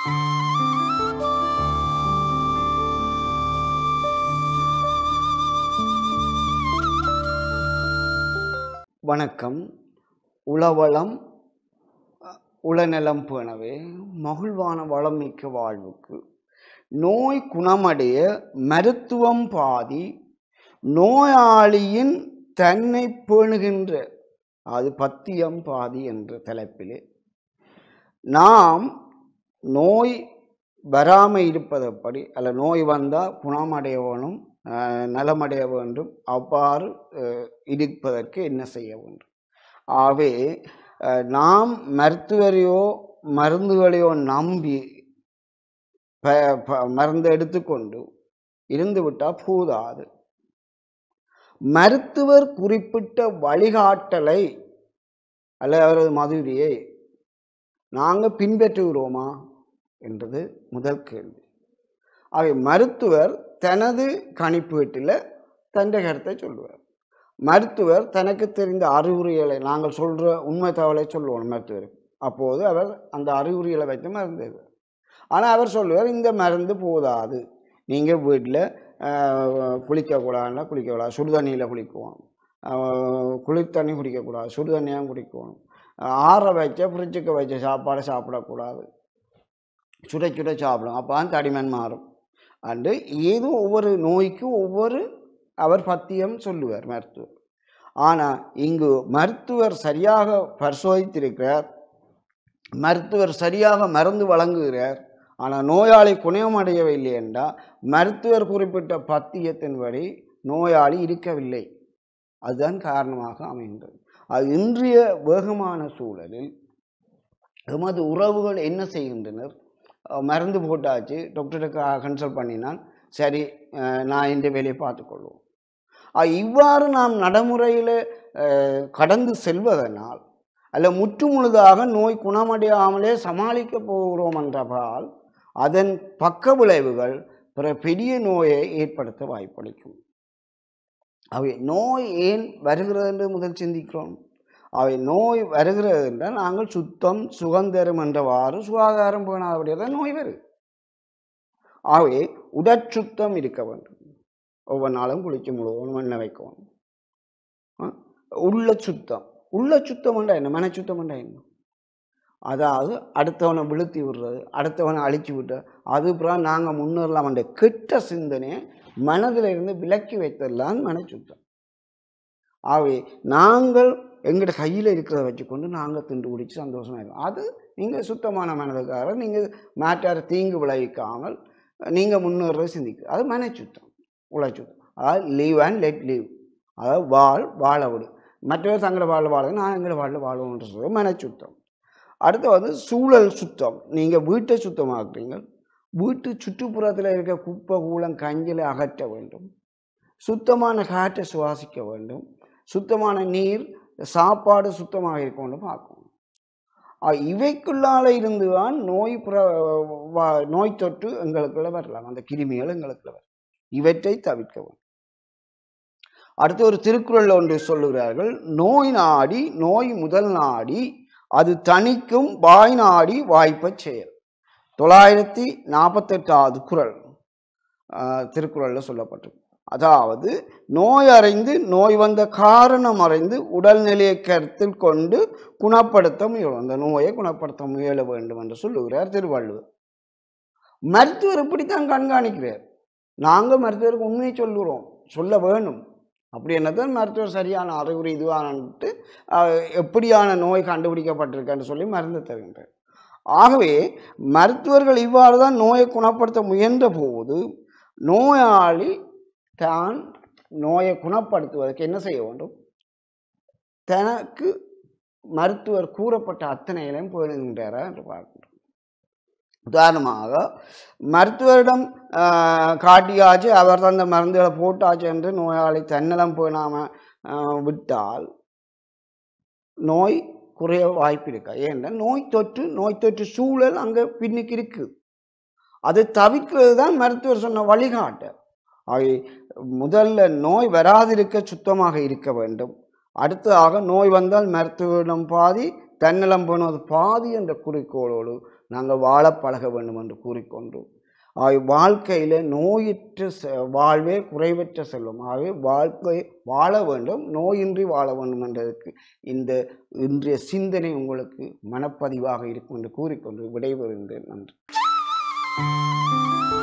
வணக்கம் உளவளம் அ, உளநலம் பேணவே மகிழ்வான வளமிக்க வாழ்வுக்கு நோய் குணமடைய மருத்துவம் பாதி நோயாளியின் தன்னை பேணுகின்ற அது பத்தியம் பாதி என்ற தலைப்பிலே நாம் நோய் வராமல் இருப்பது எப்படி அல்ல நோய் வந்தால் குணமடைய வேணும் அஹ், நலமடைய வேண்டும் அவ்வாறு அஹ், இருப்பதற்கு என்ன செய்ய வேண்டும் ஆகவே அஹ், நாம் மருத்துவரையோ மருந்துகளையோ நம்பி ப ப- மருந்து எடுத்துக்கொண்டு இருந்து விட்டால் போதாது மருத்துவர் குறிப்பிட்ட வழிகாட்டலை அல்லது அவரது மதுரையை நாங்கள் பின்பற்றுகிறோமா என்றது முதல் கேள்வி ஆகவே மருத்துவர் தனது கணிப்பீட்டில் தன் கருத்தை சொல்லுவார் மருத்துவர் தனக்கு தெரிந்த அறிகுறிகளை நாங்கள் சொல்கிற உண்மை தகவலை சொல்லுவோம் மருத்துவருக்கு அப்போது அவர் அந்த அறிகுறிகளை வைத்து மருந்து எழுதுவார் ஆனால் அவர் சொல்லுவார் இந்த மருந்து போதாது நீங்கள் வீட்டில் குளிக்கக்கூடாதுன்னா குளிக்கக்கூடாது சுடுதண்ணியில் குளிக்குவோம் ஆஹ் குளிர்தண்ணி குடிக்கக்கூடாது சுடுதண்ணியாக குடிக்கணும் ஆற வச்ச ஃப்ரிட்ஜுக்கு வச்ச சாப்பாடை சாப்பிடக்கூடாது சுட சுட சாப்பிடும் அப்போ தான் தடிமன் மாறும் அண்டு ஏதோ ஒவ்வொரு நோய்க்கும் ஒவ்வொரு அவர் பத்தியம் சொல்லுவார் மருத்துவர் ஆனால் இங்கு மருத்துவர் சரியாக பரிசோதித்திருக்கிறார் மருத்துவர் சரியாக மருந்து வழங்குகிறார் ஆனால் நோயாளி குணமடையவில்லை என்றால் மருத்துவர் குறிப்பிட்ட பத்தியத்தின்படி நோயாளி இருக்கவில்லை அதுதான் காரணமாக அமைகின்றது அது இன்றைய வேகமான சூழலில் எமது உறவுகள் என்ன செய்கின்றனர் அஹ் மருந்து போட்டாச்சு டாக்டருக்கு கன்சல்ட் பண்ணினால் சரி அஹ் நான் இந்த வேலையை பார்த்துக்கொள்வோம் அஹ் இவ்வாறு நாம் நடைமுறையில் கடந்து செல்வதனால் அல்ல முற்றுமுழுதாக நோய் குணமடையாமலே சமாளிக்க போகிறோம் என்றால் அதன் பக்க விளைவுகள் பிற பெரிய நோயை ஏற்படுத்த வாய்ப்பளிக்கும் அவை நோய் ஏன் வருகிறது என்று முதல் சிந்திக்கிறோம் அவை நோய் வருகிறது என்றால் நாங்கள் சுத்தம் சுகந்தரம் என்றவாறு சுகாதாரம் பேணாதபடியாக தான் நோய் வருது ஆகவே உடற்சுத்தம் இருக்க வேண்டும் ஒவ்வொரு நாளும் குளிச்சு முழுவதும் எண்ணெய் வைக்கணும் ஆ? உள்ள சுத்தம் உள்ள சுத்தம் என்றா என்ன மன சுத்தம் என்றா என்ன அதாவது அடுத்தவனை விழுத்தி விடுறது அடுத்தவனை அழிச்சு விட்டுறது அது பிறகு நாங்கள் முன்னேறலாம் என்ற கெட்ட சிந்தனையை மனதில் இருந்து விலக்கி வைத்ததெல்லாம் மனச்சுத்தம் ஆகவே நாங்கள் எங்கள்ட கையில் இருக்கிறத வச்சுக்கொண்டு நாங்கள் திண்டு குடிச்சு சந்தோஷமா இருக்கோம் அது நீங்கள் சுத்தமான மனதுக்காக நீங்கள் மேட்டாரை தீங்கு விளைவிக்காமல் நீங்கள் முன்னேறதை சிந்திக்க அது மனச்சுத்தம் உழைச்சுத்தம் அதாவது லீவ் அண்ட் லெட் லீவ் அதாவது வாழ் வாழ விடு மற்றவர் தங்களை வாழ வாழ நான் எங்களை வாழ வாழுவோன்ற சொல்கிறது மனச்சுத்தம் அடுத்து வந்து சூழல் சுத்தம் நீங்கள் வீட்டை சுத்தமாக்குறீங்க வீட்டு சுற்றுப்புறத்தில் இருக்க குப்பை கூலம் கஞ்சிலை அகற்ற வேண்டும் சுத்தமான காற்றை சுவாசிக்க வேண்டும் சுத்தமான நீர் சாப்பாடு சுத்தமாக இருக்கணும் பார்க்கணும் அஹ் இவைக்குள்ளால இருந்து தான் நோய் புற வா- நோய் தொற்று எங்களுக்குள்ள வரலாம் அந்த கிருமிகள் எங்களுக்குள்ள வரும் இவற்றை தவிர்க்க வேண்டும் அடுத்து ஒரு திருக்குறள் ஒன்று சொல்லுகிறார்கள் நோய் நாடி நோய் முதல் நாடி அது தணிக்கும் வாய் நாடி வாய்ப்பச் செயல் தொள்ளாயிரத்தி நாற்பத்தெட்டாவது குறள் ஆஹ், திருக்குறள்ல சொல்லப்பட்டிருக்கு அதாவது நோய் அறிந்து நோய் வந்த காரணம் அறிந்து உடல்நிலையை கருத்தில் கொண்டு குணப்படுத்த முயலும் அந்த நோயை குணப்படுத்த முயல வேண்டும் என்று சொல்லுகிறார் திருவள்ளுவர் மருத்துவர் இப்படித்தான் கண்காணிக்கிறார் நாங்கள் மருத்துவருக்கு உண்மையை சொல்லுகிறோம் சொல்ல வேணும் அப்படி என்னதான் மருத்துவர் சரியான அறிகுறி இதுவானட்டு எப்படியான நோய் கண்டுபிடிக்கப்பட்டிருக்குன்னு சொல்லி மருந்து தருகின்றார் ஆகவே மருத்துவர்கள் இவ்வாறு தான் நோயை குணப்படுத்த முயன்ற போது நோயாளி தான் நோயை குணப்படுத்துவதற்கு என்ன செய்ய வேண்டும் தனக்கு மருத்துவர் கூறப்பட்ட அத்தனையிலையும் போயிருக்கின்றாரா என்று பார்க்கின்றோம் உதாரணமாக மருத்துவரிடம் ஆஹ், காட்டியாச்சு அவர் தந்த மருந்துகளை போட்டாச்சு என்று நோயாளி தன்னலம் பேணாமல் விட்டால் நோய் குறைய வாய்ப்பு இருக்கா ஏன்னா நோய் தொற்று நோய் தொற்று சூழல் அங்கே பின்னுக்கு இருக்கு அதை தவிர்க்கிறது தான் மருத்துவர் சொன்ன வழிகாட்டு ஆகவே முதல்ல நோய் வராதிருக்க சுத்தமாக இருக்க வேண்டும் அடுத்ததாக நோய் வந்தால் மருத்துவரிடம் பாதி தன்னலம் பண்ணுவது பாதி என்ற குறிக்கோளோடு நாங்கள் வாழ பழக வேண்டும் என்று கூறிக்கொண்டு ஆகவே வாழ்க்கையில் நோயற்ற செ- வாழ்வே குறைவற்ற செல்வம் ஆகவே வாழ்க்கை வாழ வேண்டும் நோயின்றி வாழ வேண்டும் என்றதுக்கு இந்த இன்றைய சிந்தனை உங்களுக்கு மனப்பதிவாக இருக்கும் என்று கூறிக்கொண்டு விடைபெறுகின்றேன் நன்றி